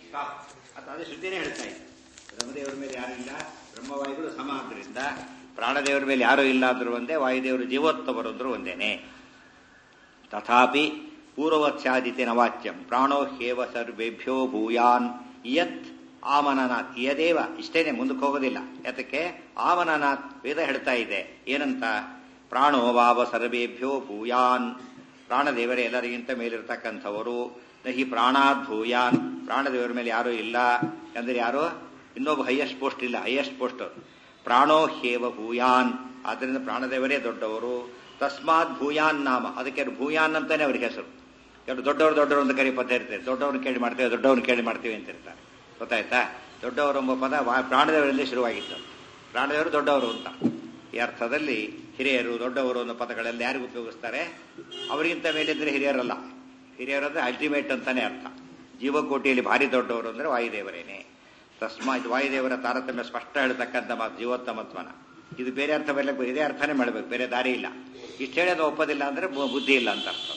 stop ಅಥವಾ ಅದೇ ಶ್ರುತಿನೇ ಹೇಳ್ತಾ ಇದೆ ಬ್ರಹ್ಮದೇವರ ಮೇಲೆ ಯಾರು ಇಲ್ಲ ಬ್ರಹ್ಮವಾಯುಗಳು ಸಮ ಆದ್ರಿಂದ ಪ್ರಾಣದೇವರ ಮೇಲೆ ಯಾರೂ ಇಲ್ಲ ಅಂದ್ರೂ ಒಂದೇ ವಾಯುದೇವರು ಜೀವೋತ್ತಮರು ಅಂದ್ರೂ ಒಂದೇನೆ ತಥಾಪಿ ಪೂರ್ವವತ್ಸಾದಿತೇನ ವಾಚ್ಯಂ ಪ್ರಾಣೋ ಹ್ಯೇವ ಸರ್ವೇಭ್ಯೋ ಭೂಯಾನ್ ಯತ್ ಆಮನನಾಥ್ ಯದೇವ ಇಷ್ಟೇನೆ ಮುಂದಕ್ಕೆ ಹೋಗೋದಿಲ್ಲ ಯಾತಕ್ಕೆ ಆಮನನಾಥ್ ವೇದ ಹೇಳ್ತಾ ಇದೆ ಏನಂತ ಪ್ರಾಣೋ ವಾವ ಸರ್ವೇಭ್ಯೋ ಭೂಯಾನ್ ಪ್ರಾಣದೇವರೇ ಎಲ್ಲರಿಗಿಂತ ಮೇಲಿರ್ತಕ್ಕಂಥವರು ನಹಿ ಪ್ರಾಣಾದ್ ಭೂಯಾನ್ ಪ್ರಾಣದೇವರ ಮೇಲೆ ಯಾರೂ ಇಲ್ಲ ಅಂದ್ರೆ ಯಾರು ಇನ್ನೊಬ್ಬ ಹೈಯೆಸ್ಟ್ ಪೋಸ್ಟ್ ಇಲ್ಲ ಹೈಯೆಸ್ಟ್ ಪೋಸ್ಟ್ ಪ್ರಾಣೋ ಹ್ಯೇವ ಭೂಯಾನ್ ಆದ್ದರಿಂದ ಪ್ರಾಣದೇವರೇ ದೊಡ್ಡವರು ತಸ್ಮಾತ್ ಭೂಯಾನ್ ನಾಮ ಅದಕ್ಕೆ ಭೂಯಾನ್ ಅಂತಾನೆ ಅವ್ರಿಗೆ ಹೆಸರು ಕೆಲವು ದೊಡ್ಡವರು ದೊಡ್ಡವರು ಅಂತ ಕರಿ ಪದ ಇರ್ತದೆ ದೊಡ್ಡವ್ರನ್ನ ಕೇಳಿ ಮಾಡ್ತೇವೆ ದೊಡ್ಡವ್ರನ್ನ ಕೇಳಿ ಮಾಡ್ತೀವಿ ಅಂತ ಇರ್ತಾರೆ ಗೊತ್ತಾಯ್ತಾ ದೊಡ್ಡವರು ಎಂಬ ಪದ ವಾ- ಪ್ರಾಣದೇವರಲ್ಲಿ ಶುರುವಾಗಿತ್ತು ಪ್ರಾಣದೇವರು ದೊಡ್ಡವರು ಅಂತ ಈ ಅರ್ಥದಲ್ಲಿ ಹಿರಿಯರು ದೊಡ್ಡವರು ಅನ್ನೋ ಪದಗಳಲ್ಲಿ ಯಾರಿಗೆ ಉಪಯೋಗಿಸ್ತಾರೆ ಅವರಿಗಿಂತ ಮೇಲಿದ್ರೆ ಹಿರಿಯರಲ್ಲ ಹಿರಿಯರು ಅಂದ್ರೆ ಅಲ್ಟಿಮೇಟ್ ಅಂತಾನೆ ಅರ್ಥ ಜೀವಕೋಟಿಯಲ್ಲಿ ಭಾರಿ ದೊಡ್ಡವರು ಅಂದ್ರೆ ವಾಯುದೇವರೇನೆ ತಸ್ಮಾತ್ ವಾಯುದೇವರ ತಾರತಮ್ಯ ಸ್ಪಷ್ಟ ಹೇಳ್ತಕ್ಕಂಥ ಮಾತು ಜೀವೋತ್ತಮತ್ವನ ಇದು ಬೇರೆ ಅರ್ಥ ಬರಲಿಕ್ಕೆ ಇದೇ ಅರ್ಥನೇ ಮಾಡಬೇಕು ಬೇರೆ ದಾರಿ ಇಲ್ಲ ಇಷ್ಟು ಹೇಳೋದು ಒಪ್ಪೋದಿಲ್ಲ ಅಂದ್ರೆ ಬು- ಬುದ್ಧಿ ಇಲ್ಲ ಅಂತ ಅರ್ಥ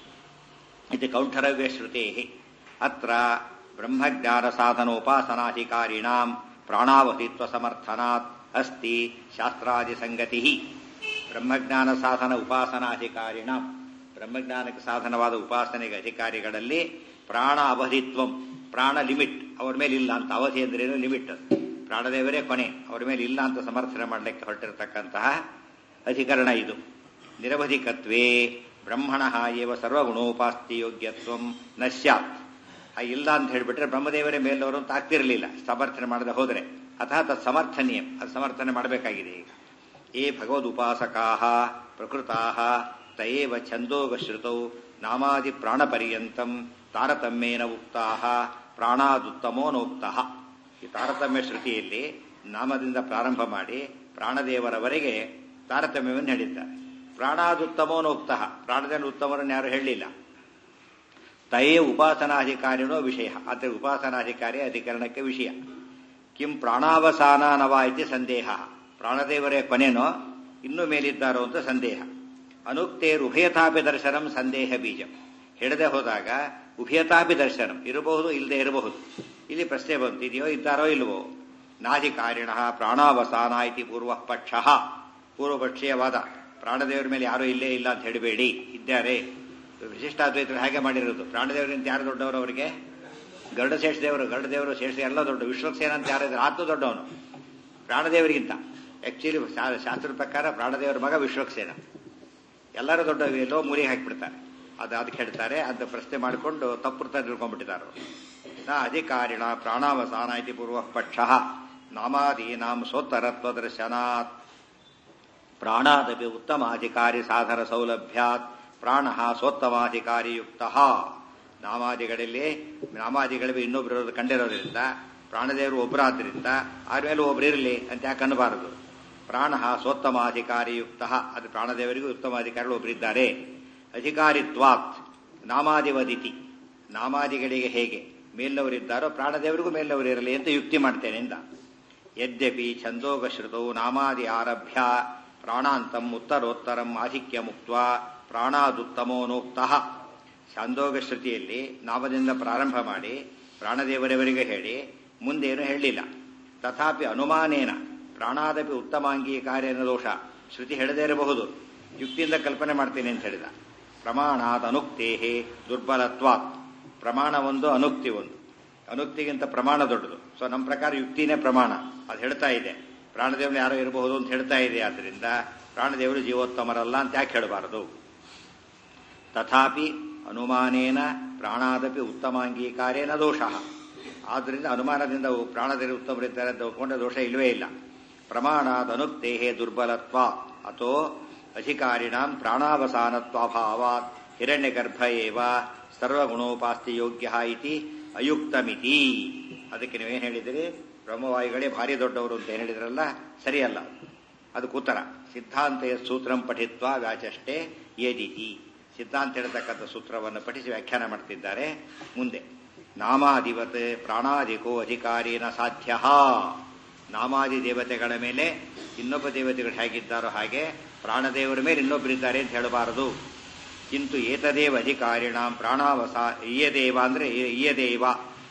ಇದು ಕೌಂಠರವ್ಯ ಶ್ರುತೆ ಅತ್ರ ಬ್ರಹ್ಮಜ್ಞಾನ ಸಾಧನೋಪಾಸನಾಧಿಕಾರಿಣಾಂ ಪ್ರಾಣಾವಧಿತ್ವ ಸಮರ್ಥನಾತ್ ಅಸ್ತಿ ಶಾಸ್ತ್ರಾದಿ ಸಂಗತಿ ಬ್ರಹ್ಮಜ್ಞಾನ ಸಾಧನ ಉಪಾಸನಾಧಿಕಾರಿಣ ಬ್ರಹ್ಮಜ್ಞಾನಕ್ಕೆ ಸಾಧನವಾದ ಉಪಾಸನೆಗೆ ಅಧಿಕಾರಿಗಳಲ್ಲಿ ಪ್ರಾಣ ಅವಧಿತ್ವಂ ಪ್ರಾಣ ಲಿಮಿಟ್ ಅವ್ರ ಮೇಲೆ ಇಲ್ಲ ಅಂತ ಅವಧಿ ಅಂದ್ರೇನು ಲಿಮಿಟ್ ಪ್ರಾಣದೇವರೇ ಕೊನೆ ಅವ್ರ ಮೇಲೆ ಇಲ್ಲ ಅಂತ ಸಮರ್ಥನೆ ಮಾಡಲಿಕ್ಕೆ ಹೊರಟಿರತಕ್ಕಂತಹ ಅಧಿಕರಣ ಇದು ನಿರವಧಿಕತ್ವೇ ಬ್ರಹ್ಮಣ ಏವ ಸರ್ವಗುಣೋಪಾಸ್ತಿ ಯೋಗ್ಯತ್ವಂ ನ ಸ್ಯಾತ್ ಆ ಇಲ್ಲ ಅಂತ ಹೇಳಿಬಿಟ್ರೆ ಬ್ರಹ್ಮದೇವರೇ ಮೇಲವರು ಅಂತ ಆಗ್ತಿರಲಿಲ್ಲ ಸಮರ್ಥನೆ ಮಾಡದೆ ಹೋದರೆ ಅಥವಾ ತತ್ ಸಮರ್ಥನೀಯ ಅದು ಸಮರ್ಥನೆ ಮಾಡಬೇಕಾಗಿದೆ ಈಗ ಏ ಭಗವದುಪಾಸಕಾ ಪ್ರಕೃತಾ ತಯೇವ ಛಂದೋಗಶ್ರುತೌ ನಾಮಾದಿ ಪ್ರಾಣಪರ್ಯಂತಂ ತಾರತಮ್ಯೇನ ಉಕ್ತಾ ಪ್ರಾಣಾದುತ್ತಮೋನೋಕ್ತ ಈ ತಾರತಮ್ಯ ಶ್ರುತಿಯಲ್ಲಿ ನಾಮದಿಂದ ಪ್ರಾರಂಭ ಮಾಡಿ ಪ್ರಾಣದೇವರವರೆಗೆ ತಾರತಮ್ಯವನ್ನು ಹೇಳಿದ್ದಾರೆ ಪ್ರಾಣಾದುತ್ತಮೋನೋಕ್ತ ಪ್ರಾಣದೇವನ ಉತ್ತಮರನ್ನು ಯಾರು ಹೇಳಲಿಲ್ಲ ತಯೇ ಉಪಾಸನಾಧಿಕಾರಿನೋ ವಿಷಯ ಆದರೆ ಉಪಾಸನಾಧಿಕಾರಿ ಅಧಿಕರಣಕ್ಕೆ ವಿಷಯ ಕಿಂ ಪ್ರಾಣಾವಸಾನ ನವ ಇತಿ ಸಂದೇಹ ಪ್ರಾಣದೇವರೇ ಕೊನೆನೋ ಇನ್ನೂ ಮೇಲಿದ್ದಾರೋ ಅಂತ ಸಂದೇಹ ಅನುಕ್ತೇರ್ ಉಭಯತಾಪಿ ದರ್ಶನಂ ಸಂದೇಹ ಬೀಜಂ ಹೇಳದೆ ಹೋದಾಗ ಉಭಯತಾಪಿ ದರ್ಶನಂ ಇರಬಹುದು ಇಲ್ಲದೆ ಇರಬಹುದು ಇಲ್ಲಿ ಪ್ರಶ್ನೆ ಬಂತು ಇದೆಯೋ ಇದ್ದಾರೋ ಇಲ್ವೋ ನಾಧಿಕಾರಿಣ ಪ್ರಾಣಾವಸಾನ ಇತಿ ಪೂರ್ವ ಪಕ್ಷ ಪೂರ್ವಪಕ್ಷೀಯ ವಾದ ಪ್ರಾಣದೇವರ ಮೇಲೆ ಯಾರೂ ಇಲ್ಲೇ ಇಲ್ಲ ಅಂತ ಹೇಳಬೇಡಿ ಇದ್ದಾರೆ ವಿಶಿಷ್ಟಾದ್ವೈತರು ಹೇಗೆ ಮಾಡಿರೋದು ಪ್ರಾಣದೇವರಿಂದ ಯಾರು ದೊಡ್ಡವರು ಅವರಿಗೆ ಗರುಡ ಶೇಷದೇವರು ಗರುಡ ದೇವರು ಶೇಷ ಎಲ್ಲ ದೊಡ್ಡ ವಿಶ್ವಕ್ಸೇನ ಅಂತ ಯಾರಿದ್ರೆ ಆತ ದೊಡ್ಡವನು ಪ್ರಾಣದೇವರಿಗಿಂತ ಆಕ್ಚುಲಿ ಶಾಸ್ತ್ರದ ಪ್ರಕಾರ ಪ್ರಾಣದೇವರ ಮಗ ವಿಶ್ವಕ್ಸೇನ ಎಲ್ಲರೂ ದೊಡ್ಡ ಎಲ್ಲೋ ಮೂರಿಗೆ ಹಾಕಿಬಿಡ್ತಾರೆ ಅದು ಅದಕ್ಕೆ ಹೇಳ್ತಾರೆ ಅಂತ ಪ್ರಶ್ನೆ ಮಾಡಿಕೊಂಡು ತಪ್ಪು ತಿಳ್ಕೊಂಡ್ಬಿಟ್ಟಿದ್ದಾರೆ ನ ಅಧಿಕಾರಿಣ ಪ್ರಾಣಾವಸಾನ ಇತಿ ಪೂರ್ವ ಪಕ್ಷ ನಾಮಾದೀನಾಂ ಸೋತ್ತರತ್ವ ದರ್ಶನಾತ್ ಪ್ರಾಣಾದಪಿ ಉತ್ತಮಾಧಿಕಾರಿ ಸಾಧನ ಸೌಲಭ್ಯಾತ್ ಪ್ರಾಣ ಸೋತ್ತಮಾಧಿಕಾರಿಯುಕ್ತ ನಾಮಾದಿಗಳಲ್ಲಿ ನಾಮಾದಿಗಳಿಗೆ ಇನ್ನೊಬ್ರು ಇರೋದು ಕಂಡಿರೋದ್ರಿಂದ ಪ್ರಾಣದೇವರು ಒಬ್ಬರಾದ್ರಿಂದ ಆರ ಮೇಲೆ ಒಬ್ರು ಇರಲಿ ಅಂತ ಯಾಕೆ ಅನ್ನಬಾರದು ಪ್ರಾಣ ಸೋತ್ತಮಾಧಿಕಾರಿಯುಕ್ತ ಅದು ಪ್ರಾಣದೇವರಿಗೂ ಉತ್ತಮಾಧಿಕಾರಿಗಳು ಒಬ್ಬರಿದ್ದಾರೆ ಅಧಿಕಾರಿತ್ವಾತ್ ನಾಮಾದಿವದಿತಿ ನಾಮಾದಿಗಳಿಗೆ ಹೇಗೆ ಮೇಲ್ನವರಿದ್ದಾರೋ ಪ್ರಾಣದೇವರಿಗೂ ಮೇಲ್ನವರು ಇರಲಿ ಅಂತ ಯುಕ್ತಿ ಮಾಡ್ತೇನೆ ಎಂದ ಯದ್ಯಪಿ ಛಂದೋಗಶ್ರುತೌ ನಾಮಾದಿ ಆರಭ್ಯ ಪ್ರಾಣಾಂತಂ ಉತ್ತರೋತ್ತರಂ ಆಧಿಕ್ಯ ಮುಕ್ತ ಪ್ರಾಣಾದುತ್ತಮೋನೋಕ್ತಃ ಛಂದೋಗ ಶ್ರುತಿಯಲ್ಲಿ ನಾಮದಿಂದ ಪ್ರಾರಂಭ ಮಾಡಿ ಪ್ರಾಣದೇವರವರಿಗೆ ಹೇಳಿ ಮುಂದೇನು ಹೇಳಲಿಲ್ಲ ತಥಾಪಿ ಅನುಮಾನೇನ ಪ್ರಾಣಾದಪಿ ಉತ್ತಮಾಂಗೀಕಾರ್ಯನ ದೋಷ ಶ್ರುತಿ ಹೇಳದೇ ಇರಬಹುದು ಯುಕ್ತಿಯಿಂದ ಕಲ್ಪನೆ ಮಾಡ್ತೇನೆ ಅಂತ ಹೇಳಿದ ಪ್ರಮಾಣಾತ್ ಅನುಕ್ತೇಹೇ ದುರ್ಬಲತ್ವಾತ್ ಪ್ರಮಾಣ ಒಂದು ಅನುಕ್ತಿ ಒಂದು ಅನುಕ್ತಿಗಿಂತ ಪ್ರಮಾಣ ದೊಡ್ಡದು ಸೊ ನಮ್ಮ ಪ್ರಕಾರ ಯುಕ್ತಿನೇ ಪ್ರಮಾಣ ಅದು ಹೇಳ್ತಾ ಇದೆ ಪ್ರಾಣದೇವರು ಯಾರೋ ಇರಬಹುದು ಅಂತ ಹೇಳ್ತಾ ಇದೆ ಆದ್ರಿಂದ ಪ್ರಾಣದೇವರು ಜೀವೋತ್ತಮರಲ್ಲ ಅಂತ ಯಾಕೆ ಹೇಳಬಾರದು ತಥಾಪಿ ಅನುಮಾನೇನ ಪ್ರಾಣಾದಪಿ ಉತ್ತಮಾಂಗೀಕಾರೇನ ದೋಷ ಆದ್ದರಿಂದ ಅನುಮಾನದಿಂದ ಅವು ಪ್ರಾಣದೇವರು ಉತ್ತಮರಿದ್ದಾರೆ ಅಂತ ಒಪ್ಕೊಂಡ ದೋಷ ಇಲ್ಲವೇ ಇಲ್ಲ ಪ್ರಮಾಣಾದ ಅನುಕ್ತೇಹೇ ದುರ್ಬಲತ್ವ ಅಥೋ ಅಧಿಕಾರಿಣಾಂ ಪ್ರಾಣಾವಸಾನತ್ವಾಭಾವಾತ್ ಹಿರಣ್ಯಗರ್ಭ ಏವ ಸರ್ವಗುಣೋಪಾಸ್ತಿ ಯೋಗ್ಯ ಇತಿ ಅಯುಕ್ತಮಿತಿ ಅದಕ್ಕೆ ನೀವೇನು ಹೇಳಿದಿರಿ ಬ್ರಹ್ಮವಾಯುಗಳೇ ಭಾರಿ ದೊಡ್ಡವರು ಅಂತ ಏನು ಹೇಳಿದ್ರಲ್ಲ ಸರಿಯಲ್ಲ ಅದಕ್ಕೆ ಉತ್ತರ ಸಿದ್ಧಾಂತ ಸೂತ್ರಂ ಪಠಿತ್ವ ವ್ಯಾಚಷ್ಟೇ ಏದಿತಿ ಸಿದ್ಧಾಂತ ಹೇಳ್ತಕ್ಕಂಥ ಸೂತ್ರವನ್ನು ಪಠಿಸಿ ವ್ಯಾಖ್ಯಾನ ಮಾಡ್ತಿದ್ದಾರೆ ಮುಂದೆ ನಾಮಾಧಿವತ್ ಪ್ರಾಣಾಧಿಕೋ ಅಧಿಕಾರಿನ ಸಾಧ್ಯ ನಾಮಾದಿ ದೇವತೆಗಳ ಮೇಲೆ ಇನ್ನೊಬ್ಬ ದೇವತೆಗಳು ಹೇಗಿದ್ದಾರೋ ಹಾಗೆ ಪ್ರಾಣದೇವರ ಮೇಲೆ ಇನ್ನೊಬ್ಬರಿದ್ದಾರೆ ಅಂತ ಹೇಳಬಾರದು ಕಿಂತು ಏತದೇವ ಅಧಿಕಾರಿಣ ಪ್ರಾಣಾವಸ ಇಯದೇವ ಅಂದ್ರೆ ಇಯದೇವ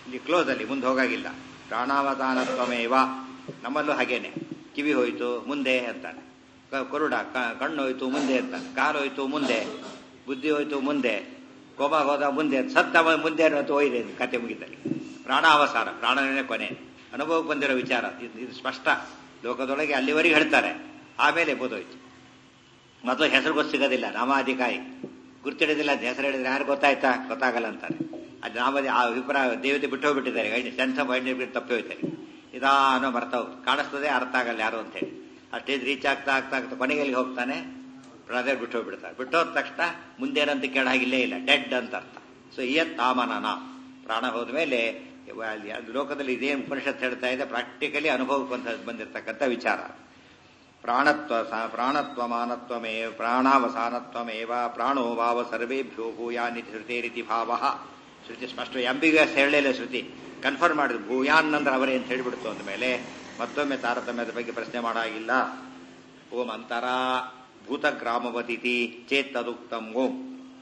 ಇಲ್ಲಿ ಕ್ಲೋಸ್ ಅಲ್ಲಿ ಮುಂದೆ ಹೋಗಾಗಿಲ್ಲ ಪ್ರಾಣಾವಧಾನತ್ವಮೇವ ನಮ್ಮಲ್ಲೂ ಹಾಗೇನೆ ಕಿವಿ ಹೋಯ್ತು ಮುಂದೆ ಅಂತಾನೆ ಕ- ಕುರುಡ ಕ- ಕಣ್ಣು ಹೋಯ್ತು ಮುಂದೆ ಅಂತಾನೆ ಕಾಲು ಹೋಯ್ತು ಮುಂದೆ ಬುದ್ಧಿ ಹೋಯ್ತು ಮುಂದೆ ಕೋಮ ಹೋದ ಮುಂದೆ ಸತ್ತ ಮ- ಮುಂದೆ ಅನ್ನೋದು ಹೋಯ್ದೆ ಇದು ಕತೆ ಮುಗಿತಲ್ಲಿ ಪ್ರಾಣಾವಸಾನ ಪ್ರಾಣನೇ ಕೊನೆ ಅನುಭವಕ್ಕೆ ಬಂದಿರೋ ವಿಚಾರ ಇದು ಇದು ಸ್ಪಷ್ಟ ಲೋಕದೊಳಗೆ ಅಲ್ಲಿವರೆಗೆ ಹೇಳ್ತಾರೆ ಆಮೇಲೆ ಬೋಧೋಯ್ತು ಮೊದಲು ಹೆಸರು ಗೊತ್ತು ಸಿಗೋದಿಲ್ಲ ನಾಮಾಧಿಕಾಯಿ ಗುರ್ತಿಡಿದಿಲ್ಲ ಅಂತ ಹೆಸರು ಹೇಳಿದ್ರೆ ಯಾರು ಗೊತ್ತಾಯ್ತಾ ಗೊತ್ತಾಗಲ್ಲ ಅಂತಾರೆ ಅದು ನಾಮದಿ ಆ ಅಭಿಪ್ರಾಯ ದೇವತೆ ಬಿಟ್ಟು ಹೋಗ್ಬಿಟ್ಟಿದ್ದಾರೆ ಸೆನ್ಸ್ ಆಫ್ ಐಡೆಂಟಿಫಿಕೇಟ್ ತಪ್ಪಿ ಹೋಗ್ತಾರೆ ಇದಾನೋ ಬರ್ತಾವ್ ಕಾಣಿಸ್ತದೆ ಅರ್ಥ ಆಗಲ್ಲ ಯಾರು ಅಂತ ಹೇಳಿ ಆ ಸ್ಟೇಜ್ ರೀಚ್ ಆಗ್ತಾ ಆಗ್ತಾ ಆಗ್ತಾ ಕೊನೆಗೆ ಎಲ್ಲಿಗೆ ಹೋಗ್ತಾನೆ ಪ್ರಾಣದೇವ್ರು ಬಿಟ್ಟು ಹೋಗ್ಬಿಡ್ತಾರೆ ಬಿಟ್ಟು ಹೋದ ತಕ್ಷಣ ಮುಂದೇನಂತ ಕೇಳಾಗಿಲ್ಲೇ ಇಲ್ಲ ಡೆಡ್ ಅಂತ ಅರ್ಥ ಸೊ ಇಯತ್ ತಾಮನನ ಪ್ರಾಣ ಹೋದ ಮೇಲೆ ಲೋಕದಲ್ಲಿ ಇದೇನು ಉಪನಿಷತ್ ಹೇಳ್ತಾ ಇದೆ ಪ್ರಾಕ್ಟಿಕಲಿ ಅನುಭವಕ್ಕೆ ಬಂದ ಬಂದಿರತಕ್ಕಂಥ ವಿಚಾರ ಪ್ರಾಣತ್ವ ಸ- ಪ್ರಾಣತ್ವಮಾನತ್ವಮೇವ ಪ್ರಾಣಾವಸಾನತ್ವಮೇವ ಪ್ರಾಣೋ ಭಾವ ಸರ್ವೇಭ್ಯೋ ಭೂಯಾನಿತಿ ಶ್ರುತೇರಿತಿ ಭಾವ ಶ್ರುತಿ ಸ್ಪಷ್ಟ ಎಂಬಿಗಸ್ ಹೇಳಲಿಲ್ಲ ಶ್ರುತಿ ಕನ್ಫರ್ಮ್ ಮಾಡಿದ್ರು ಭೂಯಾನ್ ಅಂದ್ರೆ ಅವರೇ ಅಂತ ಹೇಳಿಬಿಡ್ತು ಅಂದಮೇಲೆ ಮತ್ತೊಮ್ಮೆ ತಾರತಮ್ಯದ ಬಗ್ಗೆ ಪ್ರಶ್ನೆ ಮಾಡಾಗಿಲ್ಲ ಓಂ ಅಂತರ ಭೂತಗ್ರಾಮವತಿತಿ ಚೇತ್ ತದುಕ್ತಂ ಓಂ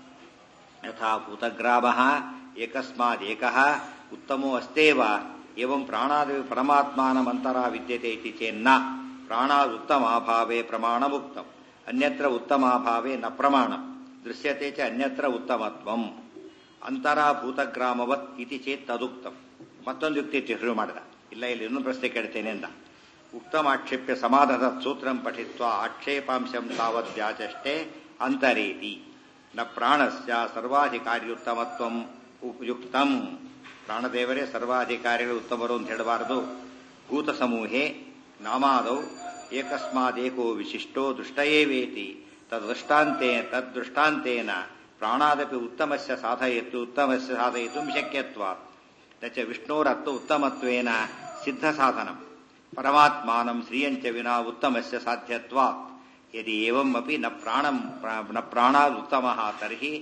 ಯಥಾ ಭೂತಗ್ರಾಮ ಏಕಸ್ಮಾದೇಕಃ ಉತ್ತಮೋ ಅಸ್ತೇವ ಏವಂ ಪ್ರಾಣಾದಿ ಪರಮಾತ್ಮಾನಮಂತರ ವಿದ್ಯತೆ ಇತಿ ಚೇನ್ನ ಪ್ರಾಣಾದುತ್ತಮಾಭಾವೇ ಪ್ರಮಾಣಮುಕ್ತಂ ಅನ್ಯತ್ರ ಉತ್ತಮಾಭಾವೇ ನ ಪ್ರಮಾಣ ದೃಶ್ಯತೆ ಚ ಅನ್ಯತ್ರ ಉತ್ತಮತ್ವಂ ಅಂತರ ಭೂತಗ್ರಾಮವತ್ ಇತಿ ಚೇತ್ ತದುಕ್ತಂ ಮತ್ತೊಂದು ಯುಕ್ತಿ ಶುರು ಮಾಡಿದ ಇಲ್ಲ ಇಲ್ಲಿ ಇನ್ನೊಂದು ಪ್ರಶ್ನೆ ಕೇಳ್ತೇನೆ ಎಂದ ಉಕ್ತಮಾಕ್ಷೇಪ್ಯ ಸಮಾಧದ ಸೂತ್ರಂ ಪಠಿತ್ವ ಆಕ್ಷೇಪಾಂಶಂ ತಾವತ್ ವ್ಯಾಚಷ್ಟೇ ಅಂತರೇತಿ ನ ಪ್ರಾಣಸ್ಯ ಸರ್ವಾಧಿಕಾರಿಯುತ್ತಮತ್ವಂ ಯುಕ್ತಂ ಪ್ರಾಣದೇವರೇ ಸರ್ವಾಧಿಕಾರಿಗಳು ಉತ್ತಮರು ಅಂತ ಹೇಳಬಾರದು ಭೂತ ಸಮೂಹೆ ನಾಮಾದೌ ಏಕಸ್ಮಾದೇಕೋ ವಿಶಿಷ್ಟೋ ದೃಷ್ಟಯೇವೇತಿ ತದೃಷ್ಟಾಂತೆ ತದ್ದೃಷ್ಟಾಂತೇನ ಪ್ರಾಣಾದಪಿ ಉತ್ತಮಸ್ಯ ಸಾಧಯತ್ತು ಉತ್ತಮಸ್ಯ ಸಾಧಯಿತು ಶಕ್ಯತ್ವಾತ್ ನ ಚ ವಿಷ್ಣೋರರ್ಥ ಉತ್ತಮತ್ವೇನ ಸಿದ್ಧ ಸಾಧನಂ ಪರಮಾತ್ಮಾನಂ ಶ್ರಿಯಂಚ ವಿನಾ ಉತ್ತಮಸ್ಯ ಸಾಧ್ಯತ್ವಾತ್ ಯದಿ ಏವಂ ಅಪಿ ನ ಪ್ರಾಣಂ ನ ಪ್ರಾಣಾದ್ ಉತ್ತಮಃ ತರ್ಹಿ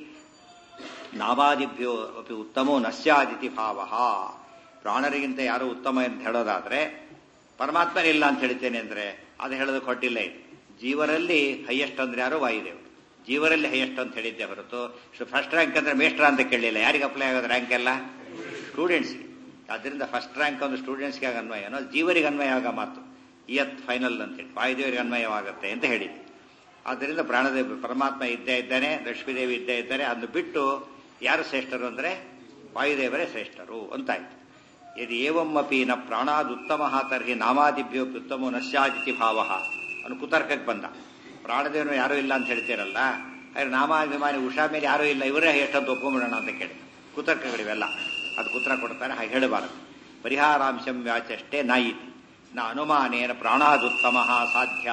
ನಾಮಾದಿಭ್ಯೋ ಅಪಿ ಉತ್ತಮೋ ನ ಸ್ಯಾದಿತಿ ಭಾವ ಪ್ರಾಣರಿಗಿಂತ ಯಾರು ಉತ್ತಮ ಅಂತ ಹೇಳೋದಾದ್ರೆ ಪರಮಾತ್ಮನಿಲ್ಲ ಅಂತ ಹೇಳ್ತೇನೆ ಅಂದ್ರೆ ಅದು ಹೇಳೋದು ಕೊಟ್ಟಿಲ್ಲ ಇದು ಜೀವರಲ್ಲಿ ಹೈಯೆಸ್ಟ್ ಅಂದ್ರೆ ಯಾರು ವಾಯುದೇವರು ಜೀವರಲ್ಲಿ ಹೈಯೆಸ್ಟ್ ಅಂತ ಹೇಳಿದ್ದೆ ಹೊರತು ಫಸ್ಟ್ ರ್ಯಾಂಕ್ ಅಂದ್ರೆ ಮೇಸ್ಟ್ರ ಅಂತ ಕೇಳಲಿಲ್ಲ ಯಾರಿಗೆ ಅಪ್ಲೈ ಆಗೋದು ರ್ಯಾಂಕ್ ಎಲ್ಲ ಸ್ಟೂಡೆಂಟ್ಸ್ಗೆ ಅದರಿಂದ ಫಸ್ಟ್ ರ್ಯಾಂಕ್ ಒಂದು ಸ್ಟೂಡೆಂಟ್ಸ್ಗೆ ಆಗ ಅನ್ವಯನೋ ಜೀವರಿಗೆ ಅನ್ವಯ ಆಗ ಮಾತು ಇಯತ್ ಫೈನಲ್ ಅಂತೇಳಿ ವಾಯುದೇವರಿಗೆ ಅನ್ವಯವಾಗುತ್ತೆ ಅಂತ ಹೇಳಿದ್ದೆ ಆದ್ದರಿಂದ ಪ್ರಾಣದೇವ ಪರಮಾತ್ಮ ಇದ್ದೇ ಇದ್ದಾನೆ ಲಕ್ಷ್ಮೀದೇವಿ ಇದ್ದೇ ಇದ್ದಾರೆ ಅದನ್ನು ಬಿಟ್ಟು ಯಾರು ಶ್ರೇಷ್ಠರು ಅಂದ್ರೆ ವಾಯುದೇವರೇ ಶ್ರೇಷ್ಠರು ಅಂತಾಯ್ತು ಯದಿ ಏವಮ್ಮಪಿ ನ ಪ್ರಾಣಾದುತ್ತಮ ತರ್ಹಿ ನಾಮಾದಿಭ್ಯೋಪಿ ಉತ್ತಮೋ ನಶ್ಯಾದಿತಿ ಭಾವ ಅವನು ಕುತರ್ಕಕ್ಕೆ ಬಂದ ಪ್ರಾಣದೇವನು ಯಾರೂ ಇಲ್ಲ ಅಂತ ಹೇಳ್ತೀರಲ್ಲ ಹಾಗೆ ನಾಮಾಭಿಮಾನಿ ಉಷಾ ಮೇಲೆ ಯಾರೂ ಇಲ್ಲ ಇವರೇ ಎಷ್ಟಂತ ಒಪ್ಕೊಂಬಿಡೋಣ ಅಂತ ಕೇಳಿ ಕುತರ್ಕಗಳಿವೆಲ್ಲ ಅದು ಕುತ್ರ ಕೊಡ್ತಾನೆ ಹಾಗೆ ಹೇಳಬಾರದು ಪರಿಹಾರಾಂಶಂ ವ್ಯಾಚಷ್ಟೇ ನಾಯಿತಿ ನ ಅನುಮಾನೇನ ಪ್ರಾಣಾದುತ್ತಮ ಸಾಧ್ಯ